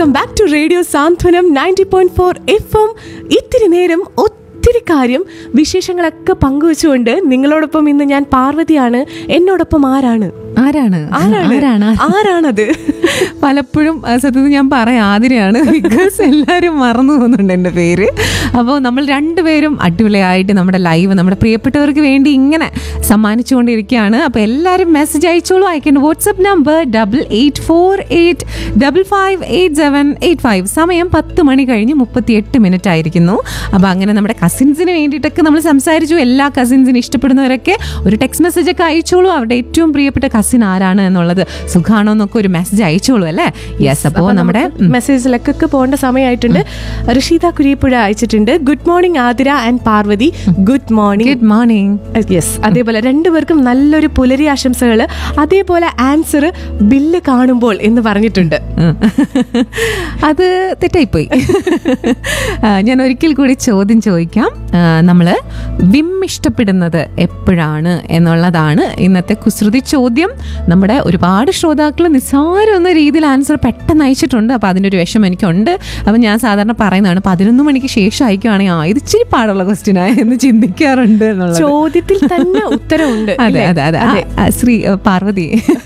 Welcome back to radio Santhwanam ninety point four F M ഇത്തിരി നേരം ഒത്തിരി കാര്യം വിശേഷങ്ങളൊക്കെ പങ്കുവെച്ചുകൊണ്ട് നിങ്ങളോടൊപ്പം ഇന്ന് ഞാൻ പാർവതിയാണ് എന്നോടൊപ്പം ആരാണ് ആരാണ് ആരാണ് ആരാണ് ആരാണത് പലപ്പോഴും ആ, സത്യത്തിൽ ഞാൻ പറയാം ആതിരയാണ് ബിക്കോസ് എല്ലാവരും മറന്നു പോകുന്നുണ്ട് എൻ്റെ പേര് അപ്പോൾ നമ്മൾ രണ്ടുപേരും അടിപൊളിയായിട്ട് നമ്മുടെ ലൈവ് നമ്മുടെ പ്രിയപ്പെട്ടവർക്ക് വേണ്ടി ഇങ്ങനെ സമ്മാനിച്ചുകൊണ്ടിരിക്കുകയാണ് അപ്പോൾ എല്ലാവരും മെസ്സേജ് അയച്ചോളൂ അയക്കേണ്ട WhatsApp number double eight four eight double five eight seven eight five സമയം പത്ത് മണി കഴിഞ്ഞ് മുപ്പത്തിയെട്ട് മിനിറ്റ് ആയിരിക്കുന്നു അപ്പോൾ അങ്ങനെ നമ്മുടെ കസിൻസിന് വേണ്ടിയിട്ടൊക്കെ നമ്മൾ സംസാരിച്ചു എല്ലാ കസിൻസിനും ഇഷ്ടപ്പെടുന്നവരൊക്കെ ഒരു ടെക്സ്റ്റ് മെസ്സേജ് ഒക്കെ അയച്ചോളൂ അവരുടെ ഏറ്റവും പ്രിയപ്പെട്ട കസിൻ ആരാണ് എന്നുള്ളത് സുഖാണോ എന്നൊക്കെ ഒരു മെസ്സേജ് അയച്ചോളൂ അല്ലേ യെസ് അപ്പോൾ നമ്മുടെ ഉം, മെസ്സേജിലൊക്കെ പോകേണ്ട സമയമായിട്ടുണ്ട് ഋഷിത കുരിപ്പുഴ അയച്ചിട്ടുണ്ട് good morning Athira and Parvathi good morning good morning yes അതേപോലെ രണ്ടുപേർക്കും നല്ലൊരു പുലരി ആശംസകൾ അതേപോലെ ആൻസർ ബില്ല് കാണുമ്പോൾ എന്ന് പറഞ്ഞിട്ടുണ്ട് ഉം. അത് തെറ്റായിപ്പോയി ആ, ഞാൻ ഒരിക്കൽ കൂടി ചോദ്യം ചോദിക്കാം നമ്മൾ വിം ഇഷ്ടപ്പെടുന്നത് എപ്പോഴാണ് എന്നുള്ളതാണ് ഇന്നത്തെ കുസൃതി ചോദ്യം നമ്മുടെ ഒരുപാട് ശ്രോതാക്കൾ നിസ്സാരം എന്ന രീതിയിൽ ആൻസർ പെട്ടെന്ന് അയച്ചിട്ടുണ്ട് അപ്പോൾ അതിൻ്റെ ഒരു വിഷമം എനിക്കുണ്ട് അപ്പം ഞാൻ സാധാരണ പറയുന്നതാണ് പതിനൊന്ന് മണിക്ക് ശേഷം അയക്കുവാണെങ്കിൽ ആ ഇത് ഇച്ചിരി പാടുള്ള ക്വസ്റ്റ്യനായി എന്ന് ചിന്തിക്കാറുണ്ട് എന്നുള്ളത് ചോദ്യത്തിൽ തന്നെ ഉത്തരവുണ്ട് അതെ ഇല്ലേ? അതെ അതെ ആ, ആ, ശ്രീ ആ, പാർവതി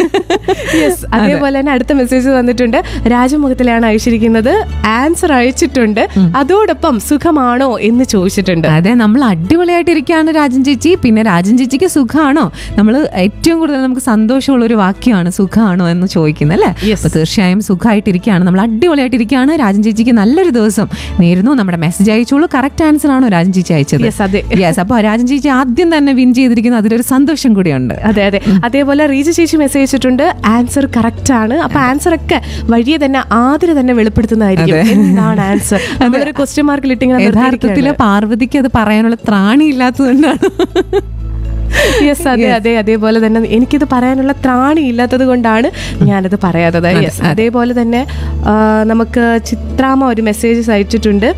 യെസ് അതേപോലെ തന്നെ അടുത്ത മെസ്സേജ് വന്നിട്ടുണ്ട് രാജമുഖത്തിലാണ് അയച്ചിരിക്കുന്നത് ആൻസർ അയച്ചിട്ടുണ്ട് അതോടൊപ്പം സുഖമാണോ എന്ന് ചോദിച്ചിട്ടുണ്ട് അതെ നമ്മൾ അടിപൊളിയായിട്ട് ഇരിക്കുകയാണ് രാജൻ ചേച്ചി പിന്നെ രാജൻ ചേച്ചിക്ക് സുഖമാണോ നമ്മൾ ഏറ്റവും കൂടുതൽ നമുക്ക് സന്തോഷമുള്ള ഒരു വാക്യമാണ് സുഖമാണോ എന്ന് ചോദിക്കുന്നത് അല്ലേ Yes. അപ്പൊ തീർച്ചയായും സുഖമായിട്ടിരിക്കുകയാണ് നമ്മൾ അടിപൊളിയായിട്ട് ഇരിക്കുകയാണ് രാജൻ ചേച്ചിക്ക് നല്ലൊരു ദിവസം നേരുന്നു നമ്മുടെ മെസ്സേജ് അയച്ചോളൂ കറക്റ്റ് ആൻസർ ആണോ രാജൻ ചേച്ചി അയച്ചത് യെസ് അതെ യെസ് അപ്പോൾ രാജൻ ചേച്ചി ആദ്യം തന്നെ വിൻ ചെയ്തിരിക്കുന്നു അതിലൊരു സന്തോഷം കൂടിയുണ്ട് അതെ അതെ അതേപോലെ റീജ ചേച്ചി മെസ്സേജ് അയച്ചിട്ടുണ്ട് ആൻസർ കറക്റ്റ് ആണ് അപ്പൊ ആൻസർ ഒക്കെ വഴിയെ തന്നെ ആദ്യം തന്നെ വെളിപ്പെടുത്തുന്നതായിരിക്കും എന്താണ് ആൻസർ നമ്മളൊരു ക്വസ്റ്റ്യൻ മാർക്കിൽ ഇട്ടിങ്ങനെ യഥാർത്ഥത്തിൽ പാർവതിക്ക് അത് പറയാനുള്ള ത്രാണി ഇല്ലാത്തതുകൊണ്ടാണ് യെസ് അതെ അതെ അതേപോലെ തന്നെ എനിക്കിത് പറയാനുള്ള ത്രാണി ഇല്ലാത്തത് കൊണ്ടാണ് ഞാനത് പറയാത്തത് യെസ് അതേപോലെ തന്നെ ആ, നമുക്ക് ചിത്രാമ്മ ഒരു മെസ്സേജ് അയച്ചിട്ടുണ്ട്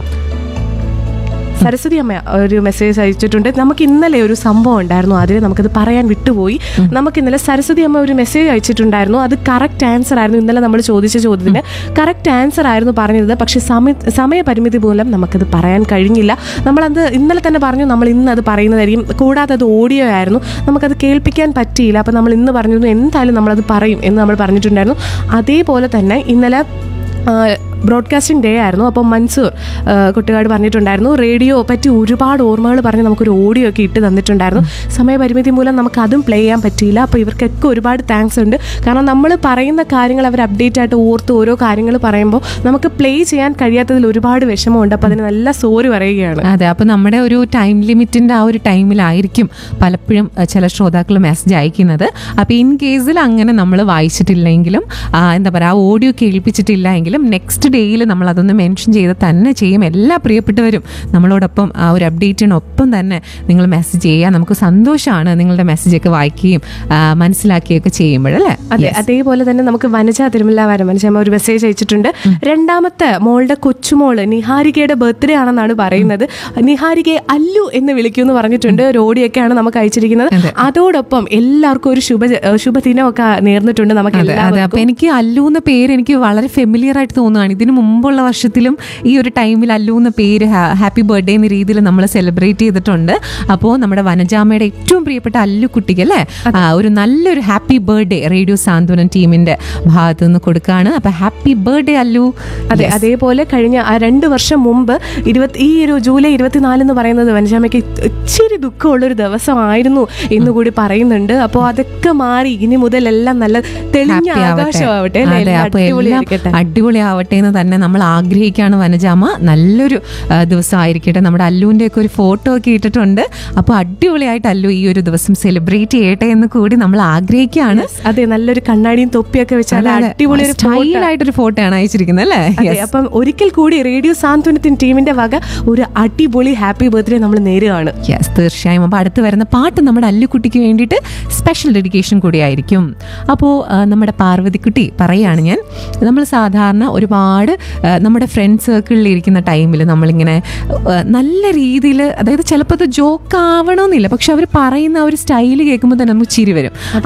സരസ്വതി അമ്മ ഒരു മെസ്സേജ് അയച്ചിട്ടുണ്ട് നമുക്ക് ഇന്നലെ ഒരു സംഭവം ഉണ്ടായിരുന്നു അതിൽ നമുക്കത് പറയാൻ വിട്ടുപോയി നമുക്ക് ഇന്നലെ സരസ്വതി അമ്മ ഒരു മെസ്സേജ് അയച്ചിട്ടുണ്ടായിരുന്നു അത് കറക്റ്റ് ആൻസർ ആയിരുന്നു ഇന്നലെ നമ്മൾ ചോദിച്ച ചോദ്യത്തിന് കറക്റ്റ് ആൻസർ ആയിരുന്നു പറഞ്ഞത് പക്ഷേ സമയ സമയപരിമിതി മൂലം നമുക്കത് പറയാൻ കഴിഞ്ഞില്ല നമ്മളത് ഇന്നലെ തന്നെ പറഞ്ഞു നമ്മൾ ഇന്ന് അത് പറയുന്നതായിരിക്കും കൂടാതെ അത് ഓഡിയോ ആയിരുന്നു നമുക്കത് കേൾപ്പിക്കാൻ പറ്റിയില്ല അപ്പോൾ നമ്മൾ ഇന്ന് പറഞ്ഞിരുന്നു എന്തായാലും നമ്മളത് പറയും എന്ന് നമ്മൾ പറഞ്ഞിട്ടുണ്ടായിരുന്നു അതേപോലെ തന്നെ ഇന്നലെ ബ്രോഡ്കാസ്റ്റിംഗ് ഡേ ആയിരുന്നു അപ്പോൾ മൻസൂർ ആ, കുട്ടികാട് പറഞ്ഞിട്ടുണ്ടായിരുന്നു റേഡിയോ പറ്റി ഒരുപാട് ഓർമ്മകൾ പറഞ്ഞ് നമുക്കൊരു ഓഡിയോ ഒക്കെ ഇട്ട് തന്നിട്ടുണ്ടായിരുന്നു സമയപരിമിതി മൂലം നമുക്ക് അതും പ്ലേ ചെയ്യാൻ പറ്റിയില്ല അപ്പോൾ ഇവർക്കൊക്കെ ഒരുപാട് താങ്ക്സ് ഉണ്ട് കാരണം നമ്മൾ പറയുന്ന കാര്യങ്ങൾ അവർ അപ്ഡേറ്റ് ആയിട്ട് ഓർത്ത് ഓരോ കാര്യങ്ങൾ പറയുമ്പോൾ നമുക്ക് പ്ലേ ചെയ്യാൻ കഴിയാത്തതിൽ ഒരുപാട് വിഷമമുണ്ട് അപ്പോൾ അതിന് നല്ല സോറി പറയുകയാണ് അതെ അപ്പൊ നമ്മുടെ ഒരു ടൈം ലിമിറ്റിന്റെ ആ ഒരു ടൈമിലായിരിക്കും പലപ്പോഴും അഹ്, ചില ശ്രോതാക്കൾ മെസ്സേജ് അയക്കുന്നത് അപ്പൊ ഇൻ കേസിൽ അങ്ങനെ നമ്മൾ വായിച്ചിട്ടില്ലെങ്കിലും ആ, എന്താ പറയുക ആ ഓഡിയോ കേൾപ്പിച്ചിട്ടില്ല എങ്കിലും നെക്സ്റ്റ് ഡേയിൽ നമ്മൾ അതൊന്ന് മെൻഷൻ ചെയ്ത് തന്നെ ചെയ്യും എല്ലാ പ്രിയപ്പെട്ടവരും നമ്മളോടൊപ്പം ആ ഒരു അപ്ഡേറ്റിനൊപ്പം തന്നെ നിങ്ങൾ മെസ്സേജ് ചെയ്യുക നമുക്ക് സന്തോഷമാണ് നിങ്ങളുടെ മെസ്സേജൊക്കെ വായിക്കുകയും ആ, മനസ്സിലാക്കുകയൊക്കെ ചെയ്യുമ്പോഴല്ലേ അതെ അതേപോലെ തന്നെ നമുക്ക് വനജ തിരുമല്ലാവാരം വനജമ്മ ഒരു മെസ്സേജ് അയച്ചിട്ടുണ്ട് രണ്ടാമത്തെ മോളുടെ കൊച്ചുമോള് നിഹാരികയുടെ ബർത്ത്ഡേ ആണെന്നാണ് പറയുന്നത് നിഹാരികയെ അല്ലു എന്ന് വിളിക്കുമെന്ന് പറഞ്ഞിട്ടുണ്ട് ഒരു ഓടിയൊക്കെയാണ് നമുക്ക് അയച്ചിരിക്കുന്നത് അതോടൊപ്പം എല്ലാവർക്കും ഒരു ശുഭ ശുഭദിനമൊക്കെ നേർന്നിട്ടുണ്ട് നമുക്ക് അതെ അതെ എല്ലാവർക്കും അപ്പൊ എനിക്ക് അല്ലു എന്ന പേര് എനിക്ക് വളരെ ഫെമിലിയർ ആയിട്ട് തോന്നുകയാണ് ഇതിനു മുമ്പുള്ള വർഷത്തിലും ഈ ഒരു ടൈമിൽ അല്ലു എന്ന പേര് ഹാപ്പി ബർത്ത്ഡേ എന്ന രീതിയിൽ നമ്മൾ സെലിബ്രേറ്റ് ചെയ്തിട്ടുണ്ട് അപ്പോൾ നമ്മുടെ വനജാമയുടെ ഏറ്റവും പ്രിയപ്പെട്ട അല്ലു കുട്ടിക്ക് അല്ലേ ആ, ഒരു നല്ലൊരു ഹാപ്പി ബർത്ത്ഡേ റേഡിയോ സാന്ത്വനം ടീമിന്റെ ഭാഗത്തു നിന്ന് കൊടുക്കുകയാണ് അപ്പൊ ഹാപ്പി ബർത്ത്ഡേ അല്ലു അതെ അതേപോലെ കഴിഞ്ഞ ആ രണ്ട് വർഷം മുമ്പ് ഇരുപത്തി ഈ ഒരു ജൂലൈ ഇരുപത്തിനാല് എന്ന് പറയുന്നത് വനജാമയ്ക്ക് ഇച്ചിരി ദുഃഖമുള്ളൊരു ദിവസമായിരുന്നു എന്ന് കൂടി പറയുന്നുണ്ട് അപ്പോൾ അതൊക്കെ മാറി ഇനി മുതൽ എല്ലാം നല്ല തെളിഞ്ഞ Happy ആവട്ടെ. ആകാശമാവട്ടെ അല്ലേ? അതെ എല്ലാം അപ്പൊ എല്ലാം അടിപൊളിയായിരിക്കട്ടെ. അടിപൊളിയാവട്ടെ എന്ന് തന്നെ നമ്മൾ ആഗ്രഹിക്കുകയാണ് വനജാമ നല്ലൊരു ആ, ദിവസമായിരിക്കട്ടെ നമ്മുടെ അല്ലുവിന്റെ ഒക്കെ ഒരു ഫോട്ടോ ഒക്കെ ഇട്ടിട്ടുണ്ട് അപ്പോൾ അടിപൊളിയായിട്ട് അല്ലു ഈ ഒരു ദിവസം സെലിബ്രേറ്റ് ചെയ്യട്ടെ എന്ന് കൂടി നമ്മൾ ആഗ്രഹിക്കുകയാണ് അതെ നല്ലൊരു കണ്ണാടിയും തൊപ്പിയൊക്കെ വെച്ചാൽ അടിപൊളി ഒരു സ്റ്റൈലായിട്ടൊരു ഫോട്ടോ ആണ് അയച്ചിരിക്കുന്നത് അല്ലേ അതെ അപ്പം ഒരിക്കൽ കൂടി റേഡിയോ സാന്ത്വനത്തിന് ടീമിന്റെ വക ഒരു അടിപൊളി ഹാപ്പി ബർത്ത്ഡേ നമ്മൾ നേരുകയാണ് യെസ് തീർച്ചയായും അപ്പോൾ അടുത്ത് വരുന്ന പാട്ട് നമ്മുടെ അല്ലുക്കുട്ടിക്ക് വേണ്ടിയിട്ട് സ്പെഷ്യൽ ഡെഡിക്കേഷൻ കൂടിയായിരിക്കും അപ്പോൾ നമ്മുടെ പാർവതിക്കുട്ടി പറയുകയാണ് ഞാൻ നമ്മൾ സാധാരണ ഒരുപാട് ആ, നമ്മുടെ ഫ്രണ്ട് സർക്കിളിൽ ഇരിക്കുന്ന ടൈമിൽ നമ്മളിങ്ങനെ ആ, നല്ല രീതിയിൽ അതായത് ചിലപ്പോൾ അത് ജോക്ക് ആവണമെന്നില്ല പക്ഷെ അവർ പറയുന്ന ആ ഒരു സ്റ്റൈൽ കേൾക്കുമ്പോൾ തന്നെ നമുക്ക് ചിരി വരും